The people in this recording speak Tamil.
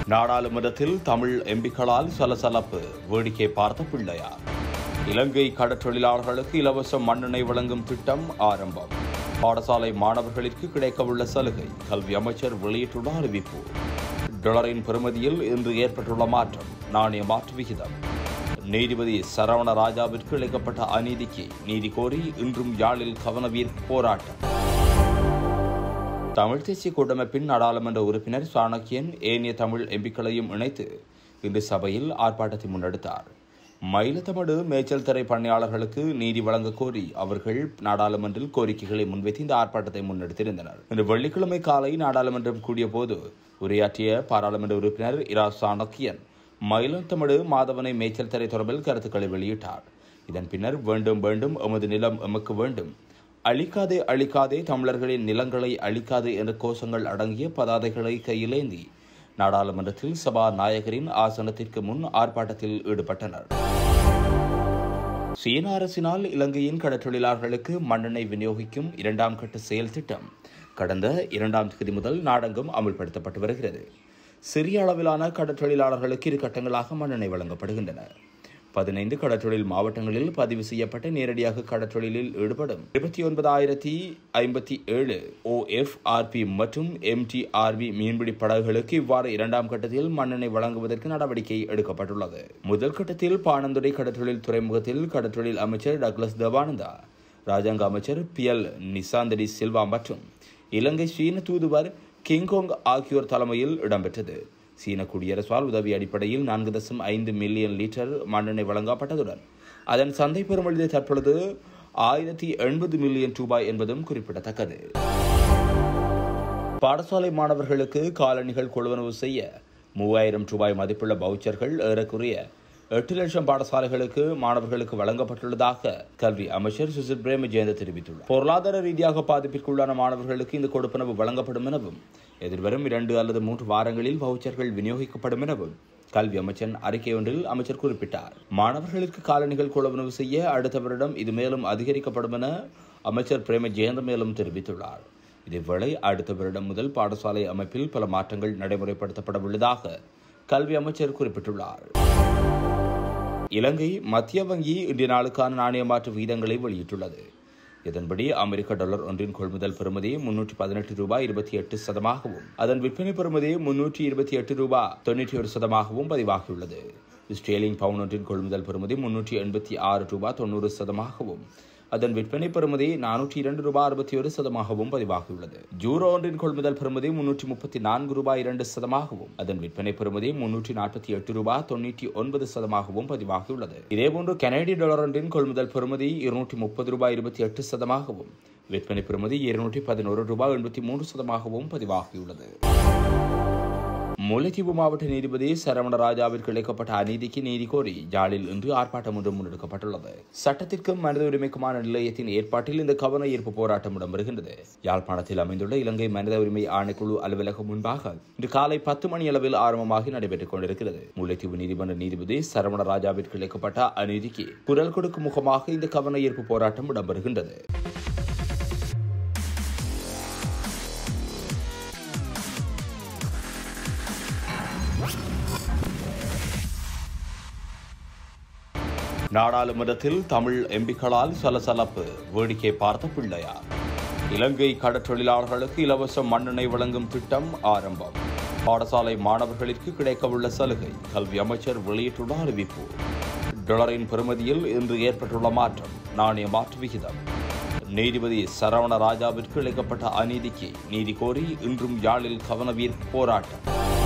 நாடாளுமன்றத்தில் தமிழ் எம்பிக்களால் சலசலப்பு வேடிக்கை பார்த்த பிள்ளையார் இலங்கை கடற்றொழிலாளர்களுக்கு இலவச மண்ணெண்ணெய் வழங்கும் திட்டம் ஆரம்பம் பாடசாலை மாணவர்களுக்கு கிடைக்கவுள்ள சலுகை கல்வி அமைச்சர் வெளியிட்டுள்ள அறிவிப்பு டாலரின் பெறுமதியில் இன்று ஏற்பட்டுள்ள மாற்றம் நாணய மாற்று விகிதம் நீதிபதி சரவண ராஜாவிற்கு இழைக்கப்பட்ட அநீதிக்கு நீதி கோரி இன்றும் யாழில் கவனவீர் போராட்டம் தமிழ் தேசிய கூட்டமைப்பின் நாடாளுமன்ற உறுப்பினர் சாணக்கியன் ஏனைய தமிழ் எம்பிக்களையும் இணைத்து இன்று சபையில் ஆர்ப்பாட்டத்தை முன்னெடுத்தார் மயிலத்தமடு மேய்ச்சல் தரை பணியாளர்களுக்கு நீதி வழங்க கோரி அவர்கள் நாடாளுமன்றில் கோரிக்கைகளை முன்வைத்து இந்த ஆர்ப்பாட்டத்தை முன்னெடுத்திருந்தனர் இன்று வெள்ளிக்கிழமை காலை நாடாளுமன்றம் கூடிய போது உரையாற்றிய பாராளுமன்ற உறுப்பினர் இரா சாணக்கியன் மயிலத்தமடு மாதவனை மேய்ச்சல் தரை தொடர்பில் கருத்துக்களை வெளியிட்டார் இதன் பின்னர் வேண்டும் வேண்டும் எமது நிலம் எமக்கு வேண்டும் அழிக்காதே அழிக்காதே தமிழர்களின் நிலங்களை அழிக்காதே என்ற கோஷங்கள் அடங்கிய பதாதைகளை கையிலேந்தி நாடாளுமன்றத்தில் சபாநாயகரின் ஆசனத்திற்கு முன் ஆர்ப்பாட்டத்தில் ஈடுபட்டனர் சீன அரசினால் இலங்கையின் கடற்றொழிலாளர்களுக்கு மண்ணெண்ணெய் விநியோகிக்கும் இரண்டாம் கட்ட செயல் திட்டம் கடந்த இரண்டாம் தேதி முதல் நாடெங்கும் அமுல்படுத்தப்பட்டு வருகிறது சிறிய அளவிலான கடற்றொழிலாளர்களுக்கு இரு கட்டங்களாக மண்ணெண்ணெய் வழங்கப்படுகின்றன பதினைந்து கடற்றொழில் மாவட்டங்களில் பதிவு செய்யப்பட்ட நேரடியாக கடற்றொழிலில் ஈடுபடும் இருபத்தி ஒன்பதாயிரத்தி ஐம்பத்தி ஏழு ஓஎஃப்ஆர்பி மற்றும் எம்டிஆர்பி மீன்பிடி படகுகளுக்கு இவ்வாறு இரண்டாம் கட்டத்தில் மண்ணெண்ணெய் வழங்குவதற்கு நடவடிக்கை எடுக்கப்பட்டுள்ளது முதல் கட்டத்தில் பாணந்துறை கடற்றொழில் துறைமுகத்தில் கடற்றொழில் அமைச்சர் டக்ளஸ் தேவானந்தா ராஜாங்க அமைச்சர் பி எல் நிசாந்தடி சில்வா மற்றும் இலங்கை சீன தூதுவர் கிங்கோங் ஆகியோர் தலைமையில் இடம்பெற்றது சீன குடியரசால் உதவி அடிப்படையில் நான்கு தசம் ஐந்து மில்லியன் லிட்டர் மண்ணெண்ணெய் வழங்கப்பட்டதுடன் அதன் சந்தை பெறுமதி தற்பொழுது ஆயிரத்தி எண்பது மில்லியன் ரூபாய் என்பதும் குறிப்பிடத்தக்கது பாடசாலை மாணவர்களுக்கு காலணிகள் கொள்வனவு செய்ய மூவாயிரம் ரூபாய் மதிப்புள்ள பவுச்சர்கள் ஏறக்குறைய எட்டு லட்சம் பாடசாலைகளுக்கு மாணவர்களுக்கு வழங்கப்பட்டுள்ளதாக கல்வி அமைச்சர் சுசில் பிரேமஜெயந்த தெரிவித்துள்ளார் பொருளாதார ரீதியாக பாதிப்பிற்குள்ளான மாணவர்களுக்கு இந்த கொடுப்பனவு வழங்கப்படும் எனவும் எதிர்வரும் இரண்டு அல்லது மூன்று வாரங்களில் வவுச்சர்கள் விநியோகிக்கப்படும் எனவும் கல்வி அமைச்சன் அறிக்கை ஒன்றில் அமைச்சர் குறிப்பிட்டார் மாணவர்களுக்கு காலணிகள் கொள்வனவு செய்ய அடுத்த வருடம் இது மேலும் அதிகரிக்கப்படும் என அமைச்சர் பிரேம ஜெயந்த மேலும் தெரிவித்துள்ளார் இதேவேளை அடுத்த வருடம் முதல் பாடசாலை அமைப்பில் பல மாற்றங்கள் நடைமுறைப்படுத்தப்பட உள்ளதாக கல்வி அமைச்சர் குறிப்பிட்டுள்ளார் இலங்கை மத்திய வங்கி இன்றைய நாளுக்கான நாணய மாற்று விகிதங்களை வெளியிட்டுள்ளது இதன்படி அமெரிக்க டாலர் ஒன்றின் கொள்முதல் பெறுமதி முன்னூற்றி பதினெட்டு ரூபாய் இருபத்தி எட்டு சதமாகவும் அதன் விற்பனை பெறுமதி முன்னூற்றி இருபத்தி எட்டு ரூபாய் தொண்ணூற்றி ஒரு சதமாகவும் பதிவாகியுள்ளது ஸ்டேலிங் பவுன் ஒன்றின் கொள்முதல் பெறுமதி முன்னூற்றி எண்பத்தி ஆறு ரூபாய் தொண்ணூறு சதமாகவும் அதன் விற்பனை பெறுமதி நானூற்றி இரண்டு ரூபாய் அறுபத்தி ஒரு சதமாகவும் பதிவாகியுள்ளது ஜூரோ ஒன்றின் கொள்முதல் பெறுமதி முன்னூற்றி முப்பத்தி நான்கு ரூபாய் இரண்டு சதமாகவும் அதன் விற்பனை பெறுமதி முன்னூற்றி நாற்பத்தி எட்டு ரூபாய் தொண்ணூற்றி ஒன்பது சதமாகவும் பதிவாகியுள்ளது இதேபோன்று கனேடிய டாலர் ஒன்றின் கொள்முதல் பெறுமதி இருநூற்றி முப்பது ரூபாய் இருபத்தி எட்டு சதமாகவும் விற்பனை பெறுமதி இருநூற்றி பதினோரு ரூபாய் எண்பத்தி மூன்று சதமாகவும் பதிவாகியுள்ளது முல்லைத்தீவு மாவட்ட நீதிபதி சரவண ராஜாவிற்கு இழைக்கப்பட்ட அநீதிக்கு நீதி கோரி ஜாலில் இன்று ஆர்ப்பாட்டம் ஒன்று முன்னெடுக்கப்பட்டுள்ளது சட்டத்திற்கும் மனித உரிமைக்குமான நிலையத்தின் ஏற்பாட்டில் இந்த கவன ஈர்ப்பு போராட்டம் இடம்பெறுகின்றது யாழ்ப்பாணத்தில் அமைந்துள்ள இலங்கை மனித உரிமை ஆணைக்குழு அலுவலகம் முன்பாக இன்று காலை பத்து மணி அளவில் ஆரம்பமாகி நடைபெற்றுக் கொண்டிருக்கிறது முல்லைத்தீவு நீதிமன்ற நீதிபதி சரவண ராஜாவிற்கு இழைக்கப்பட்ட அநீதிக்கு குரல் கொடுக்கும் முகமாக இந்த கவன ஈர்ப்பு போராட்டம் இடம்பெறுகின்றது நாடாளுமன்றத்தில் தமிழ் எம்பிக்களால் சலசலப்பு வேடிக்கை பார்த்த பிள்ளையார் இலங்கை கடற்றொழிலாளர்களுக்கு இலவச மண்ணெண்ணெய் வழங்கும் திட்டம் ஆரம்பம் பாடசாலை மாணவர்களுக்கு கிடைக்கவுள்ள சலுகை கல்வி அமைச்சர் வெளியிட்டுள்ள அறிவிப்பு டாலரின் பெறுமதியில் இன்று ஏற்பட்டுள்ள மாற்றம் நாணய மாற்று விகிதம் நீதிபதி சரவண ராஜாவிற்கு இழைக்கப்பட்ட அநீதிக்கு நீதி கோரி இன்றும் யாழில் கவனவீர் போராட்டம்